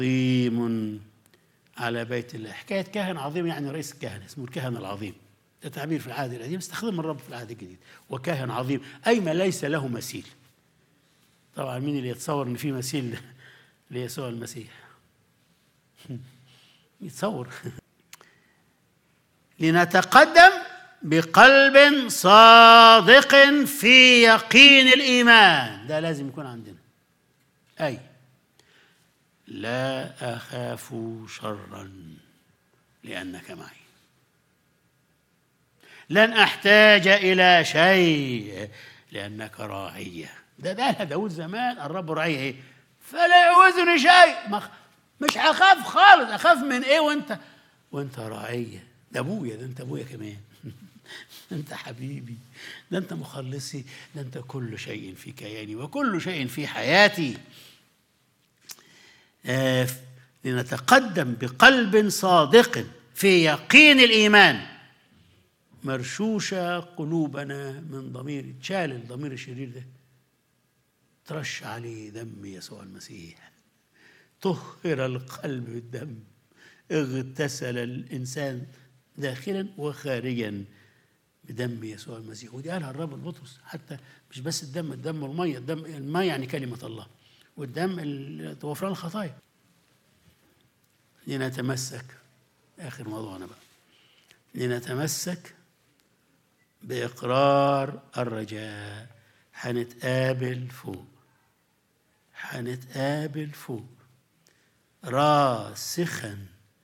عظيم على بيت الله حكاية كاهن عظيم يعني رئيس الكهنة اسمه الكهنة العظيم ده تعبير في العهد القديم استخدم الرب في العهد الجديد وكاهن عظيم أي ما ليس له مثيل طبعا مين اللي يتصور ان في مثيل ليسوع المسيح يتصور لنتقدم بقلب صادق في يقين الايمان ده لازم يكون عندنا اي لا اخاف شرا لانك معي لن احتاج الى شيء لانك راعيه ده ده داود زمان الرب راعيه ايه فلا يعوزني شيء ما مش هخاف خالص اخاف من ايه وانت وانت راعيه ده ابويا ده انت ابويا كمان ده انت حبيبي ده انت مخلصي ده انت كل شيء في كياني وكل شيء في حياتي آه لنتقدم بقلب صادق في يقين الايمان مرشوشه قلوبنا من ضمير تشال الضمير الشرير ده ترش عليه دم يسوع المسيح طهر القلب بالدم اغتسل الانسان داخلا وخارجا بدم يسوع المسيح ودي قالها الرب البطرس حتى مش بس الدم الدم والميه الدم الماء يعني كلمه الله والدم غفران الخطايا لنتمسك اخر موضوعنا بقى لنتمسك باقرار الرجاء هنتقابل فوق هنتقابل فوق راسخا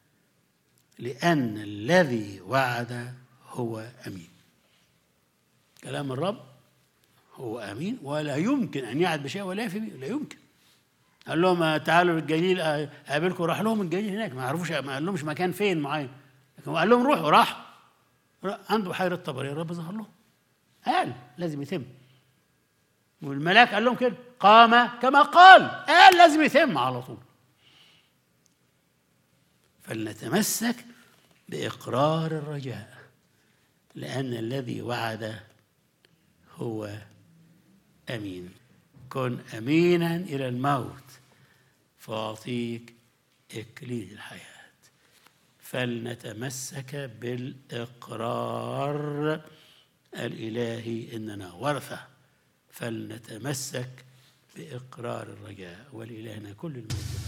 لأن الذي وعد هو أمين كلام الرب هو أمين ولا يمكن أن يعد بشيء ولا يفي به لا يمكن قال لهم تعالوا الجليل أقابلكم راح لهم الجليل هناك ما عرفوش ما قال لهمش مكان فين معين لكن قال لهم روحوا راح عنده بحيرة طبرية الرب ظهر لهم قال لازم يتم والملاك قال لهم كده قام كما قال قال لازم يتم على طول فلنتمسك باقرار الرجاء لان الذي وعد هو امين كن امينا الى الموت فاعطيك اكليل الحياه فلنتمسك بالاقرار الالهي اننا ورثه فلنتمسك باقرار الرجاء ولالهنا كل المجد